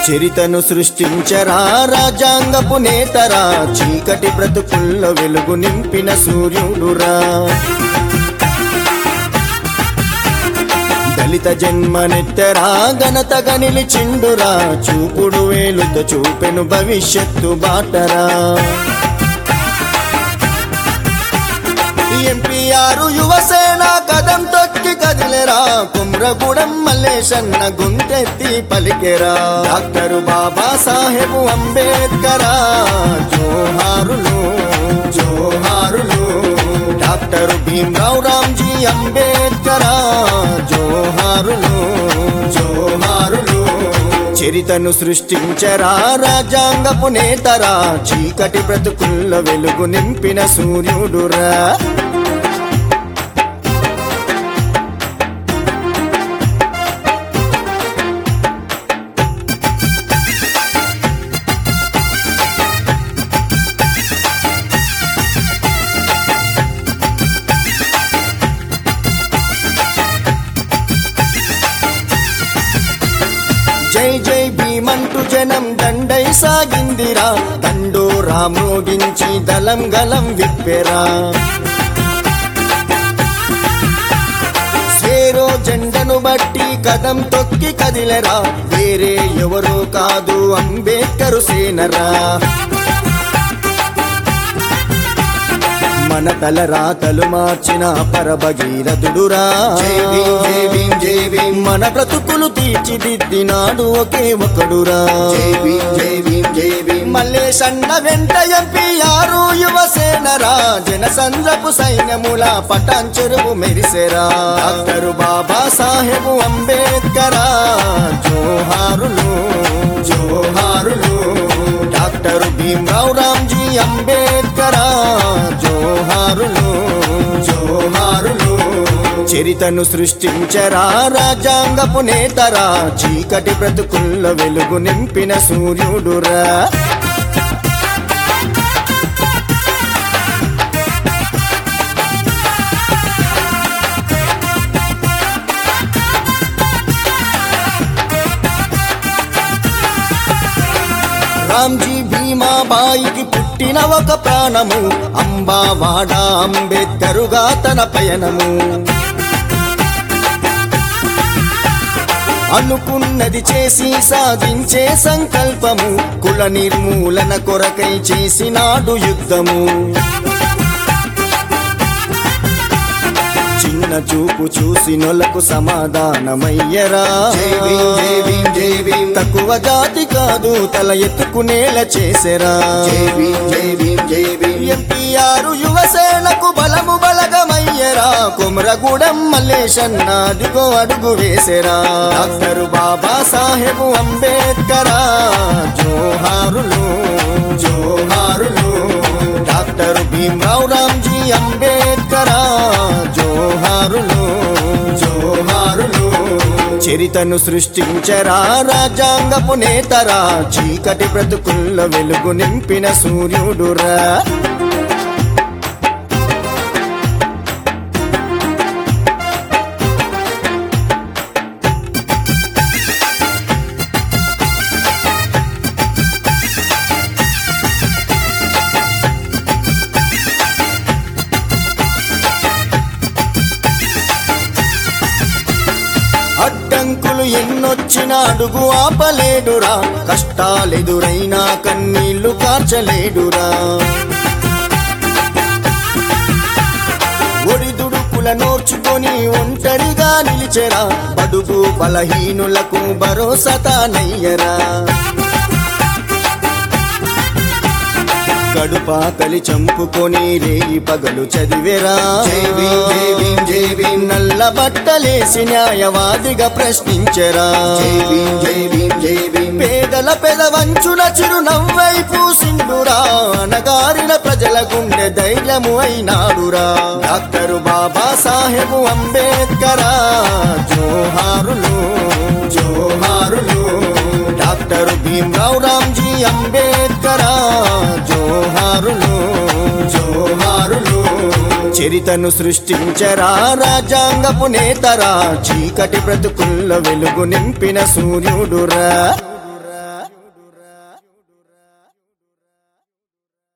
చరితను సృష్టించరా రాజాంగపు నేతరా చీకటి బ్రతుకుల్లో వెలుగు నింపిన సూర్యుడురా దళిత జన్మనెత్తరా ఘనతగ నిలిచిండురా చూపుడు వేలుతో చూపెను భవిష్యత్తు బాటరా ఎంపీఆర్ యువసేన కదం తొక్కి కదిలేరా కుమ్రగూడెం మల్లేశన్న గుంతెత్తి పలికెరా డాక్టర్ బాబా సాహెబ్ అంబేద్కరా జోహారులు జోహారులు డాక్టర్ భీమ్రావ్ రామ్జీ అంబేద్కరా జోహారులు జోహారులు చరితను సృష్టించరా రాజ్యాంగపు నేతరా చీకటి బ్రతుకుల్లో వెలుగు నింపిన సూర్యుడురా జై జై భీమంటూ జనం దండై సాగిందిరా దండోరా మోగించి దళం గలం విప్పెరా సేరో జెండను బట్టి కదం తొక్కి కదిలరా వేరే ఎవరో కాదు అంబేద్కరు సేనరా మన తల రాతలు మార్చిన పరభగీరథుడురా మన బ్రతుకులు తీర్చిదిద్దినాడు ఒకే ఒకడురా మల్లేశన్న వెంట ఎంపీఆరు యువసేనరా జనసంద్రపు సైన్యముల పటాన్ చెరువు మెరిసెరా డాక్టర్ బాబా సాహెబ్ అంబేద్కరా జోహారులు జోహారులు డాక్టర్ భీమ్రావ్ రామ్జీ అంబేద్కరా జోహారులు జోహారులు చరితను సృష్టించరా రాజ్యాంగపు నేతరా చీకటి బ్రతుకుల్లో వెలుగు నింపిన సూర్యుడురా రామ్జీ భీమాబాయికి పుట్టిన ఒక ప్రాణము అంబావాడ అంబేద్కరుగా తన పయనము అనుకున్నది చేసి సాధించే సంకల్పము కుల నిర్మూలన కొరకై చేసినాడు యుద్ధము చిన్న చూపు చూసి నొలకు సమాధానమయ్యరా తక్కువ జాతి కాదు తల ఎత్తుకునేల చేసెరా ఎంపీఆర్ యువసేనకు బలము బలగమయ్యరా కుమరగూడెం మల్లేశన్న దిగో అడుగు వేసెరా డాక్టర్ బాబా సాహెబ్ అంబేద్కరా జోహారులు జోహారులు డాక్టర్ భీమ్రావ్ రామ్జీ అంబేద్కరా జోహారులు జోహారులు చరితను సృష్టించరా రాజ్యాంగపు నేతరా చీకటి బ్రతుకుల్లో వెలుగు నింపిన సూర్యుడురా అడ్డంకులు ఎన్నొచ్చినా అడుగు ఆపలేడురా కష్టాలెదురైనా కన్నీళ్లు కార్చలేడురా ఒడిదుడుకుల నోర్చుకొని ఒంటరిగా నిలిచెరా బడుగు బలహీనులకు భరోసా తానయ్యరా కడుపాకలి చంపుకొని రేయి పగలు చదివెరా నల్ల బట్టలేసి న్యాయవాదిగా ప్రశ్నించరా పేదల పెదవంచున చిరునవ్వై పూసిండురా అనగారిన ప్రజల గుండె ధైర్యము అయినాడురా డాక్టర్ బాబా సాహెబ్ అంబేద్కరా జోహారులు జోహారులు డాక్టర్ భీమ్రావ్ రామ్జీ అంబేద్కరా జోహారులు జోహారులు చరితను సృష్టించరా రాజ్యాంగపు నేతరా చీకటి బ్రతుకుల్లో వెలుగు నింపిన సూర్యుడురా